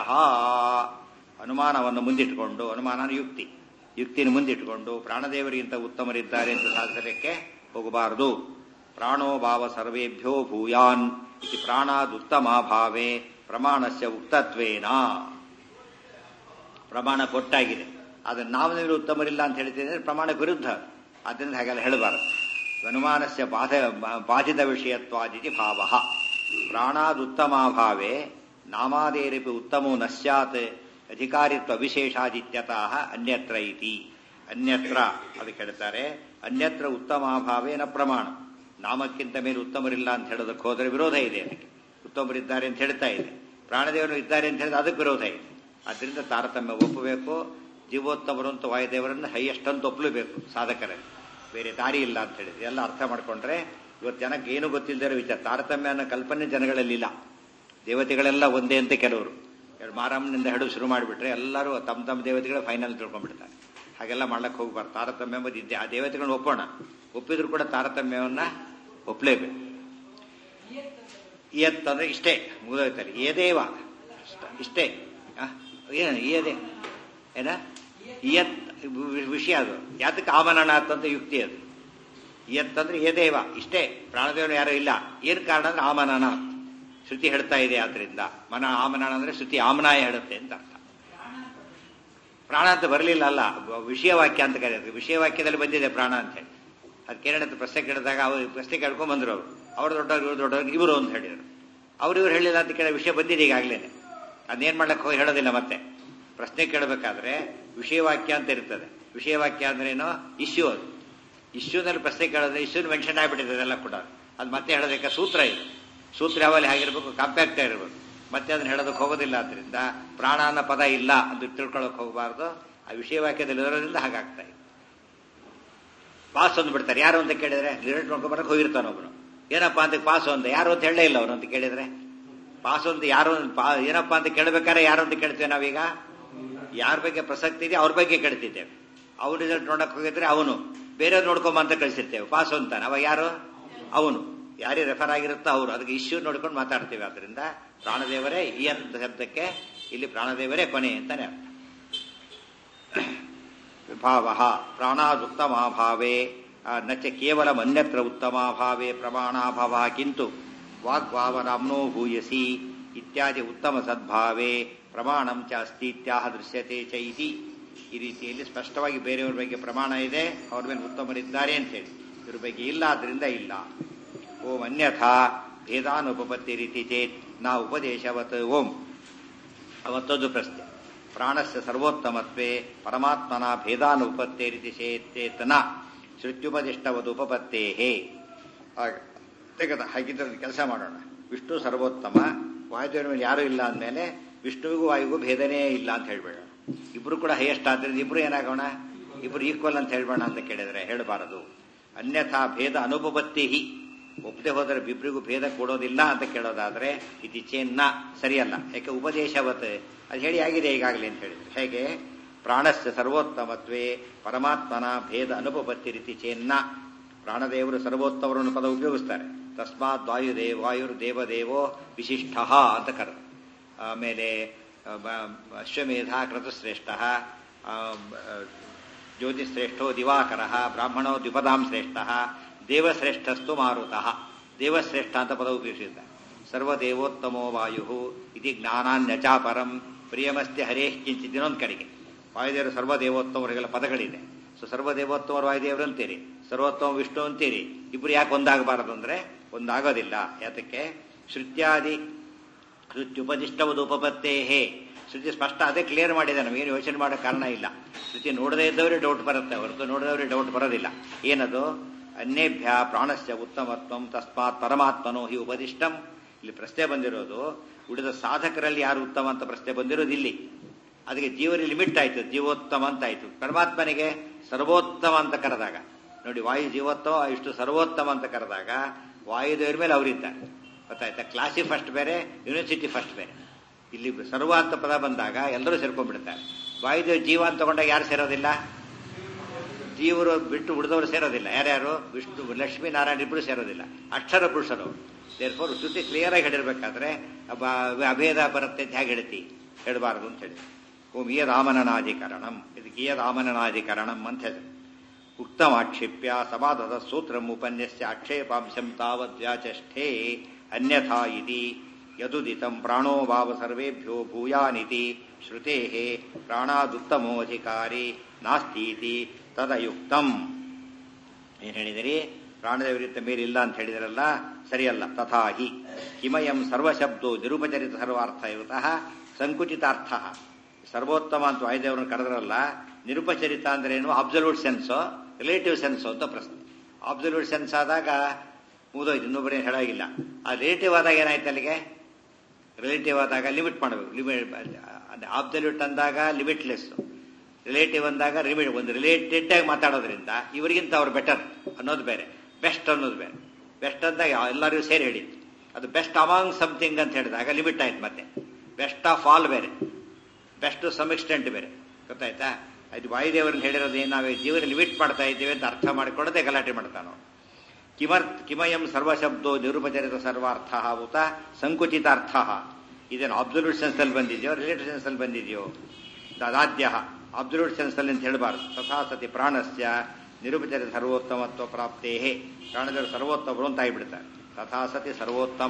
ಅನುಮಾನವನ್ನು ಮುಂದಿಟ್ಟುಕೊಂಡು ಅನುಮಾನ ಯುಕ್ತಿ ಯುಕ್ತಿನ ಮುಂದಿಟ್ಟುಕೊಂಡು ಪ್ರಾಣದೇವರಿಗಿಂತ ಉತ್ತಮರಿದ್ದಾರೆ ಅಂತ ಸಾಧಿಸಲಿಕ್ಕೆ ಹೋಗಬಾರದು ಪ್ರಾಣೋ ಭಾವ ಸರ್ವೇಭ್ಯೋ ಭೂಯಾನ್ ಇತಿ ಪ್ರಾಣಾದುತ್ತಮಾಭಾವೇ ಪ್ರಮಾಣಸ್ಯ ಉಕ್ತತ್ವೇನ ಪ್ರಮಾಣ ಕೊಟ್ಟಾಗಿದೆ ಆದರೆ ನಾಮದೇವರು ಉತ್ತಮರಿಲ್ಲ ಅಂತ ಹೇಳ್ತಿದ್ರೆ ಪ್ರಮಾಣ ವಿರುದ್ಧ ಆದ್ದರಿಂದ ಹಾಗೆಲ್ಲ ಹೇಳಬಾರದು ಅನುಮಾನಸ್ಯ ಬಾಧ ಬಾಧಿತ ವಿಷಯತ್ವಾದಿತಿ ಭಾವ ಪ್ರಾಣಾದುತ್ತಮಾಭಾವೇ ನಾಮಾದೇರಪಿ ಉತ್ತಮೋ ನ ಸ್ಯಾತ್ ಅಧಿಕಾರಿತ್ವ ವಿಶೇಷಾದಿತ್ಯತಃ ಅನ್ಯತ್ರ ಇತಿ ಅನ್ಯತ್ರ ಅದಕ್ಕೆ ಹೇಳ್ತಾರೆ ಅನ್ಯತ್ರ ಉತ್ತಮಾಭಾವೇ ನ ಪ್ರಮಾಣ ನಾಮಕ್ಕಿಂತ ಮೇಲೆ ಉತ್ತಮರಿಲ್ಲ ಅಂತ ಹೇಳೋದಕ್ಕೆ ಹೋದರೆ ವಿರೋಧ ಇದೆ ಅದಕ್ಕೆ ಉತ್ತಮರಿದ್ದಾರೆ ಅಂತ ಹೇಳ್ತಾ ಇದೆ ಪ್ರಾಣದೇವರು ಇದ್ದಾರೆ ಅಂತ ಹೇಳಿದ್ರೆ ಅದಕ್ಕೆ ವಿರೋಧ ಇದೆ ಅದರಿಂದ ತಾರತಮ್ಯ ಒಪ್ಪಬೇಕು ಜೀವೋತ್ತಮರು ಅಂತ ವಾಯುದೇವರನ್ನು ಹೈಯೆಸ್ಟ್ ಅಂತ ಒಪ್ಪಲೇಬೇಕು ಸಾಧಕರಲ್ಲಿ ಬೇರೆ ದಾರಿ ಇಲ್ಲ ಅಂತ ಹೇಳಿದ್ರೆ ಎಲ್ಲ ಅರ್ಥ ಮಾಡ್ಕೊಂಡ್ರೆ ಇವತ್ತು ಜನಕ್ಕೆ ಏನು ಗೊತ್ತಿಲ್ಲದಿರೋ ವಿಚಾರ ತಾರತಮ್ಯ ಅನ್ನೋ ಕಲ್ಪನೆ ಜನಗಳಲ್ಲಿ ಇಲ್ಲ ದೇವತೆಗಳೆಲ್ಲ ಒಂದೇ ಅಂತ ಕೆಲವರು ಎರಡು ಮಾರಮ್ಮನಿಂದ ಹಿಡಿದು ಶುರು ಮಾಡಿಬಿಟ್ರೆ ಎಲ್ಲರೂ ತಮ್ಮ ತಮ್ಮ ದೇವತೆಗಳ ಫೈನಲ್ ತಿಳ್ಕೊಂಡ್ಬಿಡ್ತಾರೆ ಹಾಗೆಲ್ಲ ಮಾಡ್ಲಕ್ಕೆ ಹೋಗ್ಬಾರ್ದು ತಾರತಮ್ಯ ಎಂಬುದು ಇದ್ದೆ ಆ ದೇವತೆಗಳನ್ನ ಒಪ್ಪೋಣ ಒಪ್ಪಿದ್ರು ಕೂಡ ತಾರತಮ್ಯವನ್ನ ಒಪ್ಪಲೇಬೇಕು ಇಯತ್ ಅಂದ್ರೆ ಇಷ್ಟೇ ಮುಗಿದೋಯ್ತಾರೆ ಏದೇವ ಇಷ್ಟೇ ಆ, ಏನು ಏದೇ ಏನ ಇಯತ್ ವಿ- ವಿಷಯ ಅದು ಯಾತಕ್ಕೆ ಆಮನನ ಅಂತಂತ ಯುಕ್ತಿ ಅದು ಇಯತ್ ಅಂದ್ರೆ ಏದೇವ ಇಷ್ಟೇ ಪ್ರಾಣದೇವನು ಯಾರು ಇಲ್ಲ ಏನ್ ಕಾರಣ ಅಂದ್ರೆ ಆಮನನ ಶ್ರುತಿ ಹೇಳ್ತಾ ಇದೆ ಆದ್ರಿಂದ ಮನ ಆಮನನ ಅಂದ್ರೆ ಶ್ರುತಿ ಆಮನಾಯ ಹೇಳುತ್ತೆ ಅಂತ ಅರ್ಥ ಪ್ರಾಣ ಅಂತ ಬರಲಿಲ್ಲ ಅಲ್ಲ ವಿಷಯವಾಕ್ಯ ಅಂತ ಕರೆಯೋದು ವಿಷಯವಾಕ್ಯದಲ್ಲಿ ಬಂದಿದೆ ಪ್ರಾಣ ಅಂತ ಹೇಳಿ ಅದಕ್ಕೆ ಏನಂತ ಪ್ರಶ್ನೆ ಕೇಳಿದಾಗ ಅವ್ರು ಪ್ರಶ್ನೆ ಕೇಳ್ಕೊಂಡ್ ಬಂದ್ರು ಅವರು ಅವ್ರು ದೊಡ್ಡವ್ರು ಇವ್ರು ದೊಡ್ಡವ್ರು ಇವರು ಅಂತ ಹೇಳಿದ್ರು ಅವ್ರು ಇವ್ರು ಹೇಳಿಲ್ಲ ಅಂತ ಕೇಳಿ ವಿಷಯ ಬಂದಿದೆ ಈಗಾಗ್ಲೇನೆ ಅದನ್ನೇನ್ ಮಾಡ್ಲಕ್ಕೆ ಹೋಗಿ ಹೇಳೋದಿಲ್ಲ ಮತ್ತೆ ಪ್ರಶ್ನೆ ಕೇಳಬೇಕಾದ್ರೆ ವಿಷಯವಾಕ್ಯ ಅಂತ ಇರ್ತದೆ ವಿಷಯವಾಕ್ಯ ಅಂದ್ರೆ ಏನೋ ಇಶ್ಯೂ ಅದು ಇಶ್ಯೂನಲ್ಲಿ ಪ್ರಶ್ನೆ ಕೇಳಿದ್ರೆ ಇಶ್ಯೂನ್ ಮೆನ್ಷನ್ ಆಗ್ಬಿಟ್ಟಿದೆ ಅದೆಲ್ಲ ಕೂಡ ಅದು ಮತ್ತೆ ಹೇಳೋದಕ್ಕೆ ಸೂತ್ರ ಇದೆ ಸೂತ್ರ ಯಾವಲ್ಲಿ ಹೇಗಿರ್ಬೇಕು ಕಾಂಪ್ಯಾಕ್ಟ್ ಇರಬೇಕು ಮತ್ತೆ ಅದನ್ನ ಹೇಳೋದಕ್ಕೆ ಹೋಗೋದಿಲ್ಲ ಆದ್ರಿಂದ ಪ್ರಾಣ ಅನ್ನೋ ಪದ ಇಲ್ಲ ಅಂತ ತಿಳ್ಕೊಳ್ಳೋಕೆ ಹೋಗಬಾರ್ದು ಆ ವಿಷಯ ವಾಕ್ಯದಲ್ಲಿ ಇರೋದ್ರಿಂದ ಹಾಗಾಗ್ತಾ ಇದೆ ಪಾಸ್ ಒಂದು ಬಿಡ್ತಾರೆ ಯಾರು ಅಂತ ಕೇಳಿದ್ರೆ ರಿಸಲ್ಟ್ ನೋಡ್ಕೊಂಡು ಬರಕ್ಕೆ ಹೋಗಿರ್ತಾನೆ ಒಬ್ರು ಏನಪ್ಪಾ ಅಂತ ಪಾಸ್ ಅಂತ ಯಾರು ಅಂತ ಹೇಳಲೇ ಇಲ್ಲ ಅವನು ಅಂತ ಕೇಳಿದ್ರೆ ಪಾಸ್ ಅಂತ ಯಾರು ಪಾ- ಏನಪ್ಪಾ ಅಂತ ಕೇಳಬೇಕಾದ್ರೆ ಯಾರು ಅಂತ ಕೇಳ್ತೇವೆ ನಾವೀಗ ಯಾರ ಬಗ್ಗೆ ಪ್ರಸಕ್ತಿ ಇದೆ ಅವ್ರ ಬಗ್ಗೆ ಕೇಳ್ತಿದ್ದೇವೆ ಅವ್ರ ರಿಸಲ್ಟ್ ನೋಡಕ್ ಹೋಗಿದ್ರೆ ಅವನು ಬೇರೆ ನೋಡ್ಕೊಂಬ ಅಂತ ಕಳಿಸಿರ್ತೇವೆ ಪಾಸ್ ಅಂತಾನೆ ಅವಾಗ ಯಾರು ಅವನು ಯಾರೇ ರೆಫರ್ ಆಗಿರುತ್ತೋ ಅವರು ಅದಕ್ಕೆ ಇಶ್ಯೂ ನೋಡ್ಕೊಂಡು ಮಾತಾಡ್ತೇವೆ ಆದ್ರಿಂದ ಪ್ರಾಣದೇವರೇ ಈ ಅಂತ ಶಬ್ದಕ್ಕೆ ಇಲ್ಲಿ ಪ್ರಾಣದೇವರೇ ಕೊನೆ ಅಂತಾನೆ ಅರ್ಥ ಭಾವ ಪ್ರಾಣಾದುತ್ತಮಾಭಾವೇ ನ ಚ ಕೇವಲ ಅನ್ಯತ್ರ ಉತ್ತಮಾಭಾವೇ ಪ್ರಮಾಣಾಭಾವ ಕಿಂತು ವಾಗ್ಭಾವನಾಮ್ನೋ ಭೂಯಸಿ ಇತ್ಯಾದಿ ಉತ್ತಮ ಸದ್ಭಾವೇ ಪ್ರಮಾಣಂ ಚ ಅಸ್ತಿ ಇತ್ಯಾಹ ದೃಶ್ಯತೆ ಚ ಇತಿ ಈ ರೀತಿಯಲ್ಲಿ ಸ್ಪಷ್ಟವಾಗಿ ಬೇರೆಯವ್ರ ಬಗ್ಗೆ ಪ್ರಮಾಣ ಇದೆ ಅವ್ರ ಮೇಲೆ ಉತ್ತಮರಿದ್ದಾರೆ ಅಂತೇಳಿ ಇವ್ರ ಬಗ್ಗೆ ಇಲ್ಲ ಆದ್ರಿಂದ ಇಲ್ಲ ಓಂ ಅನ್ಯಥಾ ಭೇದಾನುಪಪತ್ತಿ ರೀತಿ ಚೇತ್ ನಾ ಉಪದೇಶವತ್ ಓಂ ಅವತ್ತೊಂದು ಪ್ರಶ್ನೆ ಪ್ರಾಣಸ್ಯ ಸರ್ವೋತ್ತಮತ್ವೇ ಪರಮಾತ್ಮನ ಭೇದಾನುಪತ್ತೇ ರೀತಿ ಚೇತನ ಶ್ರುತ್ಯುಪದಿಷ್ಟವದು ಉಪಪತ್ತೇಹೇ ಹಾಗೆ ತೆಗೆದ ಹಾಗಿದ್ರೆ ಕೆಲಸ ಮಾಡೋಣ ವಿಷ್ಣು ಸರ್ವೋತ್ತಮ ವಾಯುದೇವರ ಮೇಲೆ ಯಾರೂ ಇಲ್ಲ ಅಂದಮೇಲೆ ವಿಷ್ಣುವಿಗೂ ವಾಯುಗೂ ಭೇದನೇ ಇಲ್ಲ ಅಂತ ಹೇಳ್ಬೇಡ ಇಬ್ರು ಕೂಡ ಹೈಯೆಸ್ಟ್ ಆದ್ರಿಂದ ಇಬ್ರು ಏನಾಗೋಣ ಇಬ್ರು ಈಕ್ವಲ್ ಅಂತ ಹೇಳ್ಬೇಡ ಅಂತ ಕೇಳಿದ್ರೆ ಹೇಳಬಾರದು ಅನ್ಯಥಾ ಭೇದ ಅನುಪಪತ್ತಿ ಒಪ್ಪದೆ ಹೋದರೆ ಇಬ್ಬರಿಗೂ ಭೇದ ಕೊಡೋದಿಲ್ಲ ಅಂತ ಕೇಳೋದಾದ್ರೆ ಇತಿಚೇನ್ನ ಸರಿಯಲ್ಲ ಯಾಕೆ ಉಪದೇಶವತ್ ಅದು ಹೇಳಿ ಆಗಿದೆ ಈಗಾಗಲೇ ಅಂತ ಹೇಳಿದ್ರೆ ಹೇಗೆ ಪ್ರಾಣಸ್ಯ ಸರ್ವೋತ್ತಮತ್ವೇ ಪರಮಾತ್ಮನ ಭೇದ ಅನುಪಪತ್ತಿ ರೀತಿ ಚೇನ್ನ ಪ್ರಾಣದೇವರು ಸರ್ವೋತ್ತಮರು ಅನ್ನೋ ಪದ ಉಪಯೋಗಿಸ್ತಾರೆ ತಸ್ಮಾತ್ ವಾಯುದೇವ ವಾಯುರ್ ದೇವದೇವೋ ವಿಶಿಷ್ಟ ಅಂತ ಕರ ಆಮೇಲೆ ಆ, ಬ- ಅಶ್ವಮೇಧ ಕ್ರತುಶ್ರೇಷ್ಠ ಜ್ಯೋತಿಶ್ರೇಷ್ಠೋ ದಿವಾಕರ ಬ್ರಾಹ್ಮಣೋ ದ್ವಿಪದಾಂ ಶ್ರೇಷ್ಠ ದೇವಶ್ರೇಷ್ಠಸ್ತು ಮಾರುತಃ ದೇವಶ್ರೇಷ್ಠ ಅಂತ ಪದ ಉಪಯೋಗಿಸಿದ್ದಾರೆ ಸರ್ವದೇವೋತ್ತಮೋ ವಾಯು ಇತಿ ಜ್ಞಾನಾನ್ಯಚಾಪರಂ ಪ್ರಿಯಮಸ್ತಿ ಹರೇ ಕಿಂಚಿತ್ ಇನ್ನೊಂದು ಕಡೆಗೆ ವಾಯುದೇವರು ಸರ್ವದೇವೋತ್ತಮರಿಗೆಲ್ಲ ಪದಗಳಿದೆ ಸೊ ಸರ್ವದೇವೋತ್ತಮರು ವಾಯುದೇವರು ಅಂತೀರಿ ಸರ್ವೋತ್ತಮ ವಿಷ್ಣು ಅಂತೀರಿ ಇಬ್ರು ಯಾಕೆ ಒಂದಾಗಬಾರದು ಅಂದ್ರೆ ಒಂದಾಗೋದಿಲ್ಲ ಯಾತಕ್ಕೆ ಶ್ರುತ್ಯಾದಿ ಶ್ರುತ್ಯುಪದಿಷ್ಟವದು ಉಪಪತ್ತೇಹೇ ಶ್ರುತಿ ಸ್ಪಷ್ಟ ಅದೇ ಕ್ಲಿಯರ್ ಮಾಡಿದೆ ನಮಗೇನು ಯೋಚನೆ ಮಾಡೋ ಕಾರಣ ಇಲ್ಲ ಶ್ರುತಿ ನೋಡದೇ ಇದ್ದವರೇ ಡೌಟ್ ಬರುತ್ತೆ ಹೊರತು ನೋಡದವರೇ ಡೌಟ್ ಬರೋದಿಲ್ಲ ಏನದು ಅನ್ಯೇಭ್ಯ ಪ್ರಾಣಸ್ಯ ಉತ್ತಮತ್ವಂ ತಸ್ಮಾತ್ ಪರಮಾತ್ಮನೋ ಹಿ ಉಪದಿಷ್ಟಂ ಇಲ್ಲಿ ಪ್ರಶ್ನೆ ಬಂದಿರೋದು ಉಳಿದ ಸಾಧಕರಲ್ಲಿ ಯಾರು ಉತ್ತಮ ಅಂತ ಪ್ರಶ್ನೆ ಬಂದಿರೋದು ಇಲ್ಲಿ ಅದಕ್ಕೆ ಜೀವರಿಗೆ ಲಿಮಿಟ್ ಆಯ್ತು ಜೀವೋತ್ತಮ ಅಂತ ಆಯ್ತು ಪರಮಾತ್ಮನಿಗೆ ಸರ್ವೋತ್ತಮ ಅಂತ ಕರೆದಾಗ ನೋಡಿ ವಾಯು ಜೀವೋತ್ತಮ ಇಷ್ಟು ಸರ್ವೋತ್ತಮ ಅಂತ ಕರೆದಾಗ ವಾಯುದೇವರ ಮೇಲೆ ಅವರಿದ್ದಾರೆ ಗೊತ್ತಾಯ್ತಾ ಕ್ಲಾಸಿ ಫಸ್ಟ್ ಬೇರೆ ಯೂನಿವರ್ಸಿಟಿ ಫಸ್ಟ್ ಬೇರೆ ಇಲ್ಲಿ ಸರ್ವ ಅಂತ ಪದ ಬಂದಾಗ ಎಲ್ಲರೂ ಸೇರ್ಕೊಂಡ್ಬಿಡ್ತಾರೆ ವಾಯುದೇವ ಜೀವ ಅಂತ ತಗೊಂಡಾಗ ಯಾರು ಸೇರೋದಿಲ್ಲ ಜೀವರು ಬಿಟ್ಟು ಉಳಿದವರು ಸೇರೋದಿಲ್ಲ ಯಾರ್ಯಾರು ವಿಷ್ಣು ಲಕ್ಷ್ಮೀ ನಾರಾಯಣ ಇಬ್ಬರು ಸೇರೋದಿಲ್ಲ ಅಕ್ಷರ ಪುರುಷರು ದೇರ್ಫೋರ್ ಶ್ರುತಿ ಕ್ಲಿಯರ್ ಆಗಿ ಹೇಳಿರ್ಬೇಕಾದ್ರೆ ಅಬ- ಅಭೇದ ಬರುತ್ತೆ ಅಂತ ಹೇಗೆ ಹೇಳ್ತಿ ಹೇಳಬಾರದು ಅಂತ ಹೇಳಿ ಓಂ ರಾಮನನಾಧಿಕರಣಂ ಇದಕ್ಕೆ ರಾಮನನಾಧಿಕರಣಂ ಅಂತ ಹೇಳಿ ಉಕ್ತಮಾಕ್ಷಿಪ್ಯ ಸಮಾಧದ ಸೂತ್ರ ಉಪನ್ಯಸ್ಯ ಆಕ್ಷೇಪಾಂಶಂ ತಾವದ್ವ್ಯಾಚಷ್ಠೇ ಅನ್ಯಥಾ ಇತಿ ಯದುದಿತಂ ಪ್ರಾಣೋ ಭಾವ ಸರ್ವೇಭ್ಯೋ ಭೂಯಾನಿತಿ ಶ್ರುತೇ ಪ್ರಾಣಾದುತ್ತಮೋಧಿಕಾರಿ ನಾಸ್ತೀತಿ ತದಯುಕ್ತಂ ಏನ್ ಹೇಳಿದಿರಿ ಪ್ರಾಣದೇವರಿಗಿಂತ ಮೇಲಿಲ್ಲ ಅಂತ ಹೇಳಿದಿರಲ್ಲ ಸರಿಯಲ್ಲ ತಥಾ ಹಿ ಕಿಮಯಂ ಸರ್ವಶಬ್ದೋ ನಿರುಪಚರಿತ ಸರ್ವಾರ್ಥ ಇವತಃ ಸಂಕುಚಿತಾರ್ಥ ಸರ್ವೋತ್ತಮ ಅಂತ ವಾಯುದೇವರನ್ನು ಕರೆದ್ರಲ್ಲ ನಿರುಪಚರಿತ ಅಂದ್ರೆ ಏನು ಅಬ್ಸಲ್ಯೂಟ್ ಸೆನ್ಸೋ ರಿಲೇಟಿವ್ ಸೆನ್ಸೋ ಅಂತ ಪ್ರಶ್ನೆ ಅಬ್ಸಲ್ಯೂಟ್ ಸೆನ್ಸ್ ಆದಾಗ ಮುಗಿದೋಯ್ತು ಇನ್ನೊಬ್ಬರೇನು ಹೇಳಾಗಿಲ್ಲ ಆ ರಿಲೇಟಿವ್ ಆದಾಗ ಏನಾಯ್ತು ಅಲ್ಲಿಗೆ ರಿಲೇಟಿವ್ ಆದಾಗ ಲಿಮಿಟ್ ಮಾಡಬೇಕು ಲಿಮಿಟ್ ಅಬ್ಸಲ್ಯೂಟ್ ಅಂದಾಗ ಲಿಮಿಟ್ಲೆಸ್ ರಿಲೇಟಿವ್ ಅಂದಾಗ ರಿಮಿಟ್ ಒಂದು ರಿಲೇಟೆಡ್ ಆಗಿ ಮಾತಾಡೋದ್ರಿಂದ ಇವರಿಗಿಂತ ಅವ್ರು ಬೆಟರ್ ಅನ್ನೋದು ಬೇರೆ ಬೆಸ್ಟ್ ಅನ್ನೋದು ಬೇರೆ ಬೆಸ್ಟ್ ಅಂದಾಗ ಎಲ್ಲರಿಗೂ ಸೇರಿ ಹೇಳಿತ್ತು ಅದು ಬೆಸ್ಟ್ ಅಮಾಂಗ್ ಸಮಥಿಂಗ್ ಅಂತ ಹೇಳಿದಾಗ ಲಿಮಿಟ್ ಆಯ್ತು ಮತ್ತೆ ಬೆಸ್ಟ್ ಆಫ್ ಆಲ್ ಬೇರೆ ಬೆಸ್ಟ್ ಸಮ್ ಎಕ್ಸ್ಟೆಂಟ್ ಬೇರೆ ಗೊತ್ತಾಯ್ತಾ ಅದು ವಾಯುದೇವರನ್ನ ಹೇಳಿರೋದು ಏನು ನಾವು ಜೀವನ ಲಿಮಿಟ್ ಮಾಡ್ತಾ ಇದ್ದೇವೆ ಅಂತ ಅರ್ಥ ಮಾಡಿಕೊಳ್ಳದೆ ಗಲಾಟೆ ಮಾಡ್ತಾನೋ ಕಿಮರ್ ಕಿಮಯಂ ಸರ್ವಶಬ್ದೋ ನಿರುಪಚರಿತ ಸರ್ವಾರ್ಥ ಉತ ಸಂಕುಚಿತ ಅರ್ಥ ಇದೇನು ಅಬ್ಸಲ್ಯೂಟ್ ಸೆನ್ಸ್ ಅಲ್ಲಿ ಬಂದಿದೆಯೋ ರಿಲೇಟಿವ್ ಸೆನ್ಸ್ ಅಲ್ಲಿ ಬಂದಿದೆಯೋ ಅದಾದ್ಯ ಅಬ್ಸಲ್ಯೂಟ್ ಸೆನ್ಸ್ ಅಲ್ಲಿ ಅಂತ ಹೇಳಬಾರದು ತಥಾ ಸತಿ ಪ್ರಾಣಸ್ಯ ನಿರುಪಚರಿತ ಸರ್ವೋತ್ತಮತ್ವ ಪ್ರಾಪ್ತೇ ಪ್ರಾಣದೇವರು ಸರ್ವೋತ್ತಮರು ಅಂತ ಆಗಿಬಿಡ್ತಾರೆ ತಥಾ ಸತಿ ಸರ್ವೋತ್ತಮ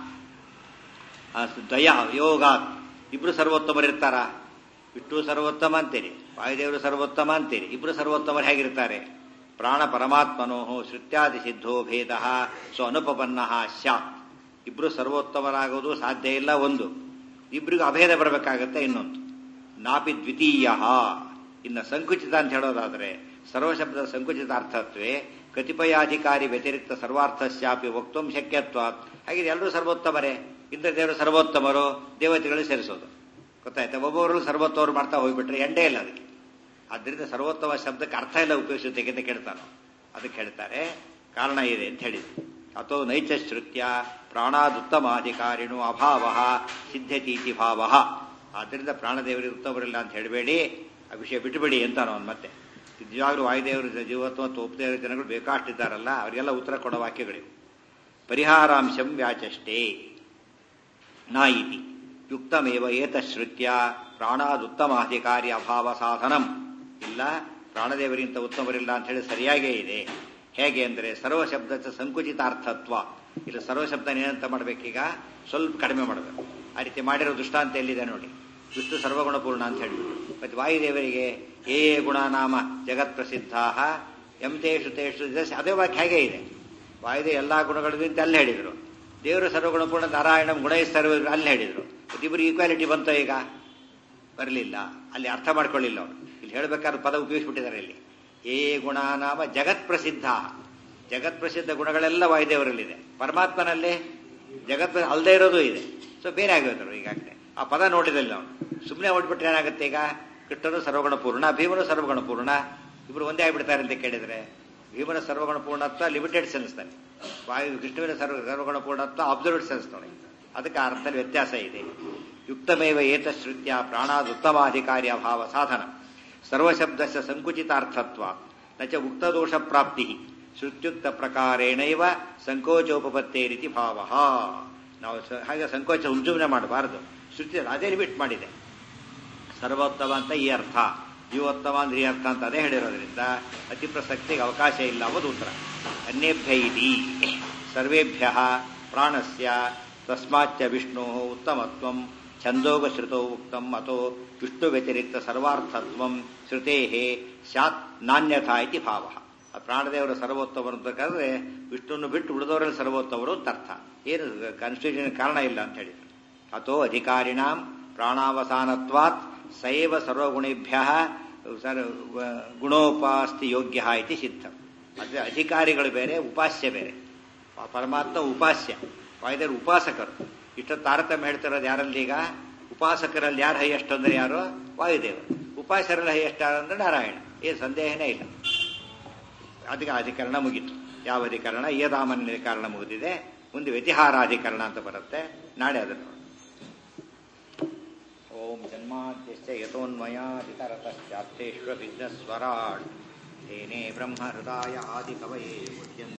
ದಯ ಯೋಗಾತ್ ಇಬ್ರು ಸರ್ವೋತ್ತಮರು ಇರ್ತಾರ ವಿಷ್ಣು ಸರ್ವೋತ್ತಮ ಅಂತೀರಿ ವಾಯುದೇವರು ಸರ್ವೋತ್ತಮ ಅಂತೀರಿ ಇಬ್ರು ಸರ್ವೋತ್ತಮರು ಹೇಗಿರ್ತಾರೆ ಪ್ರಾಣ ಪರಮಾತ್ಮನೋ ಶ್ರುತ್ಯಾದಿ ಸಿದ್ಧೋ ಭೇದ ಸೊ ಅನುಪಪನ್ನ ಸ್ಯಾತ್ ಇಬ್ರು ಸರ್ವೋತ್ತಮರಾಗೋದು ಸಾಧ್ಯ ಇಲ್ಲ ಒಂದು ಇಬ್ರಿಗೂ ಅಭೇದ ಬರಬೇಕಾಗತ್ತೆ ಇನ್ನೊಂದು ನಾಪಿ ದ್ವಿತೀಯ ಇನ್ನು ಸಂಕುಚಿತ ಅಂತ ಹೇಳೋದಾದ್ರೆ ಸರ್ವಶಬ್ದದ ಸಂಕುಚಿತ ಅರ್ಥತ್ವೇ ಕತಿಪಯಾಧಿಕಾರಿ ವ್ಯತಿರಿಕ್ತ ಸರ್ವಾರ್ಥಸ್ಯಾಪಿ ವಕ್ತುಂ ಶಕ್ಯತ್ವ ಹಾಗೆ ಎಲ್ಲರೂ ಸರ್ವೋತ್ತಮರೇ ಇಂದ್ರ ದೇವರು ಸರ್ವೋತ್ತಮರು ದೇವತೆಗಳು ಸೇರಿಸೋದು ಗೊತ್ತಾಯ್ತಾ ಒಬ್ಬೊಬ್ಬರು ಸರ್ವೋತ್ತವರು ಮಾಡ್ತಾ ಹೋಗ್ಬಿಟ್ರೆ ಎಂಡೇ ಇಲ್ಲ ಅದಕ್ಕೆ ಆದ್ದರಿಂದ ಸರ್ವೋತ್ತಮ ಶಬ್ದಕ್ಕೆ ಅರ್ಥ ಇಲ್ಲ ಉಪಯೋಗಿಸುತ್ತೆ ಅಂತ ಕೇಳ್ತಾನೆ ಅದಕ್ಕೆ ಹೇಳ್ತಾರೆ ಕಾರಣ ಇದೆ ಅಂತ ಹೇಳಿದ್ರು ಅಥೋ ನೈಚ ಶ್ರುತ್ಯ ಪ್ರಾಣಾದುತ್ತಮಾಧಿಕಾರಿಣು ಅಭಾವ ಸಿದ್ಧತೀತಿ ಭಾವ ಆದ್ದರಿಂದ ಪ್ರಾಣದೇವರಿಗೆ ಉತ್ತಮರಿಲ್ಲ ಅಂತ ಹೇಳಬೇಡಿ ಆ ವಿಷಯ ಬಿಟ್ಟುಬಿಡಿ ಅಂತ ಅವನು ಮತ್ತೆ ನಿಜವಾಗ್ಲೂ ವಾಯುದೇವರ ಜೀವತ್ವ ಮತ್ತು ಉಪದೇವರ ಜನಗಳು ಬೇಕಾಷ್ಟಿದ್ದಾರಲ್ಲ ಅವರಿಗೆಲ್ಲ ಉತ್ತರ ಕೊಡೋ ವಾಕ್ಯಗಳಿವು ಪರಿಹಾರಾಂಶಂ ವ್ಯಾಚಷ್ಟೇ ನ ಇತಿ ಯುಕ್ತಮೇವ ಏತಶ್ರುತ್ಯ ಪ್ರಾಣಾದುತ್ತಮಾಧಿಕಾರಿ ಅಭಾವ ಸಾಧನಂ ಇಲ್ಲ ಪ್ರಾಣದೇವರಿಗಿಂತ ಉತ್ತಮರಿಲ್ಲ ಅಂತ ಹೇಳಿ ಸರಿಯಾಗೇ ಇದೆ ಹೇಗೆ ಅಂದರೆ ಸರ್ವಶಬ್ದ ಸಂಕುಚಿತಾರ್ಥತ್ವ ಇಲ್ಲ ಸರ್ವಶಬ್ದ ಏನಂತ ಮಾಡಬೇಕೀಗ ಸ್ವಲ್ಪ ಕಡಿಮೆ ಮಾಡಬೇಕು ಆ ರೀತಿ ಮಾಡಿರೋ ದೃಷ್ಟಾಂತ ಎಲ್ಲಿದೆ ನೋಡಿ ವಿಷ್ಣು ಸರ್ವಗುಣಪೂರ್ಣ ಅಂತ ಹೇಳಿಬಿಟ್ಟು ಮತ್ತೆ ವಾಯುದೇವರಿಗೆ ಏ ಏ ಗುಣನಾಮ ಜಗತ್ ಪ್ರಸಿದ್ಧ ಎಂತೇಷು ತೇಷು ಅದೇ ವಾಕ್ಯ ಹೇಗೆ ಇದೆ ವಾಯುದೇವ ಎಲ್ಲಾ ಗುಣಗಳಿಗೂ ಅಂತ ಅಲ್ಲಿ ಹೇಳಿದ್ರು ದೇವರು ಸರ್ವಗುಣಪೂರ್ಣ ನಾರಾಯಣ ಗುಣ ಸರ್ವ ಅಲ್ಲಿ ಹೇಳಿದ್ರು ಇಬ್ಬರು ಈಕ್ವಾಲಿಟಿ ಬಂತ ಈಗ ಬರಲಿಲ್ಲ ಅಲ್ಲಿ ಅರ್ಥ ಮಾಡ್ಕೊಳ್ಳಿಲ್ಲ ಅವರು ಇಲ್ಲಿ ಹೇಳಬೇಕಾದ್ರೆ ಪದ ಉಪಯೋಗಿಸ್ಬಿಟ್ಟಿದ್ದಾರೆ ಇಲ್ಲಿ ಏ ಗುಣನಾಮ ಜಗತ್ ಪ್ರಸಿದ್ಧ ಜಗತ್ ಪ್ರಸಿದ್ಧ ಗುಣಗಳೆಲ್ಲ ವಾಯುದೇವರಲ್ಲಿದೆ ಪರಮಾತ್ಮನಲ್ಲಿ ಜಗತ್ ಅಲ್ಲದೆ ಇರೋದು ಇದೆ ಸೊ ಬೇರೆ ಆಗಿರೋದ್ರು ಈಗಾಗಲೇ ಆ ಪದ ನೋಡಿದಲ್ಲಿ ನಾವು ಸುಮ್ಮನೆ ಹೊಡ್ಬಿಟ್ರೆ ಏನಾಗುತ್ತೆ ಈಗ ಕೃಷ್ಣನು ಸರ್ವಗುಣ ಪೂರ್ಣ ಭೀಮನು ಸರ್ವಗುಣ ಪೂರ್ಣ ಇಬ್ರು ಒಂದೇ ಆಗಿಬಿಡ್ತಾರೆ ಅಂತ ಕೇಳಿದ್ರೆ ಭೀಮನ ಸರ್ವಗುಣ ಪೂರ್ಣತ್ವ ಲಿಮಿಟೆಡ್ ಸೆನ್ಸ್ತಾನೆ ವಾಯು ಕೃಷ್ಣುವಿನ ಸರ್ವ ಸರ್ವಗುಣ ಪೂರ್ಣತ್ವ ಅಬ್ಸರ್ವ್ಡ್ ಸೆನ್ಸ್ ನೋಡಿ ಅದಕ್ಕೆ ಆ ಅರ್ಥದಲ್ಲಿ ವ್ಯತ್ಯಾಸ ಇದೆ ಯುಕ್ತಮೇವ ಏತಶ್ರುತ್ಯ ಪ್ರಾಣಾದುತ್ತಮಾಧಿಕಾರಿ ಅಭಾವ ಸಾಧನ ಸರ್ವಶಬ್ದಸ್ಯ ಸಂಕುಚಿತಾರ್ಥತ್ವ ನ ಚ ಉಕ್ತದೋಷ ಪ್ರಾಪ್ತಿ ಶ್ರುತ್ಯುಕ್ತ ಪ್ರಕಾರೇಣೈವ ಸಂಕೋಚೋಪತ್ತೇ ರೀತಿ ಭಾವ ನಾವು ಹಾಗೆ ಸಂಕೋಚ ಹುಂಜುಮ್ನೆ ಮಾಡಬಾರದು ಶ್ರುತಿ ಅದೇ ಲಿಮಿಟ್ ಮಾಡಿದೆ ಸರ್ವೋತ್ತಮ ಅಂತ ಈ ಅರ್ಥ ಜೀವೋತ್ತಮ ಅಂದ್ರೆ ಈ ಅರ್ಥ ಅಂತ ಅದೇ ಹೇಳಿರೋದ್ರಿಂದ ಅತಿ ಪ್ರಸಕ್ತಿಗೆ ಅವಕಾಶ ಇಲ್ಲ ಅನ್ನೋದು ಉತ್ತರ ಅನ್ಯೇಭ್ಯ ಇತಿ ಸರ್ವೇಭ್ಯ ಪ್ರಾಣಸ್ಯ ತಸ್ಮಾಚ್ಚ ವಿಷ್ಣು ಉತ್ತಮತ್ವಂ ಛಂದೋಗಶ್ರುತೌ ಉಕ್ತಂ ಅಥೋ ವಿಷ್ಣು ವ್ಯತಿರಿಕ್ತ ಸರ್ವಾರ್ಥತ್ವಂ ಶ್ರುತೇ ಸ್ಯಾತ್ ನಾಣ್ಯಥಾ ಇತಿ ಭಾವ ಆ ಪ್ರಾಣದೇವರ ಸರ್ವೋತ್ತಮರು ಬೇಕಾದ್ರೆ ವಿಷ್ಣುವನ್ನು ಬಿಟ್ಟು ಉಳಿದವರಲ್ಲಿ ಸರ್ವೋತ್ತಮರು ಅಂತ ಅರ್ಥ ಏನು ಕನ್ಫ್ಯೂಷನ್ ಕಾರಣ ಇಲ್ಲ ಅಂತ ಹೇಳಿದ್ರು ಅಥೋ ಅಧಿಕಾರಿಣಾಂ ಪ್ರಾಣಾವಸಾನತ್ವಾತ್ ಸೈವ ಸರ್ವಗುಣೇಭ್ಯ ಗುಣೋಪಾಸ್ತಿ ಯೋಗ್ಯ ಇತಿ ಸಿದ್ಧ ಅದೇ ಅಧಿಕಾರಿಗಳು ಬೇರೆ ಉಪಾಸ್ಯ ಬೇರೆ ಪರಮಾತ್ಮ ಉಪಾಸ್ಯ ವಾಯುದೇವರು ಉಪಾಸಕರು ಇಷ್ಟು ತಾರತಮ್ಯ ಹೇಳ್ತಿರೋದು ಯಾರಲ್ಲಿ ಈಗ ಉಪಾಸಕರಲ್ಲಿ ಯಾರು ಹೈಯೆಸ್ಟ್ ಅಂದ್ರೆ ಯಾರು ವಾಯುದೇವರು ಉಪಾಸರಲ್ಲಿ ಹೈಯೆಸ್ಟ್ ಅಂದ್ರೆ ನಾರಾಯಣ ಏನು ಸಂದೇಹನೇ ಇಲ್ಲ ಅದಕ್ಕೆ ಅಧಿಕರಣ ಮುಗೀತು ಯಾವ ಅಧಿಕರಣ ಯದಾಮನ್ಯ ಕಾರಣ ಮುಗಿದಿದೆ ಮುಂದೆ ವ್ಯತಿಹಾರಾಧಿಕರಣ ಅಂತ ಬರುತ್ತೆ ನಾಳೆ ಅದನ್ನು ಓಂ ಜನ್ಮಾದ್ಯಶ್ಚ ಯಥೋನ್ಮಯಾದಿತರತಶ್ಚಾಪ್ತೇಶ್ವ ವಿಘ್ನಸ್ವರಾಟ್ ತೇನೇ ಬ್ರಹ್ಮ ಹೃದಯ ಆದಿ ಕವಯೇ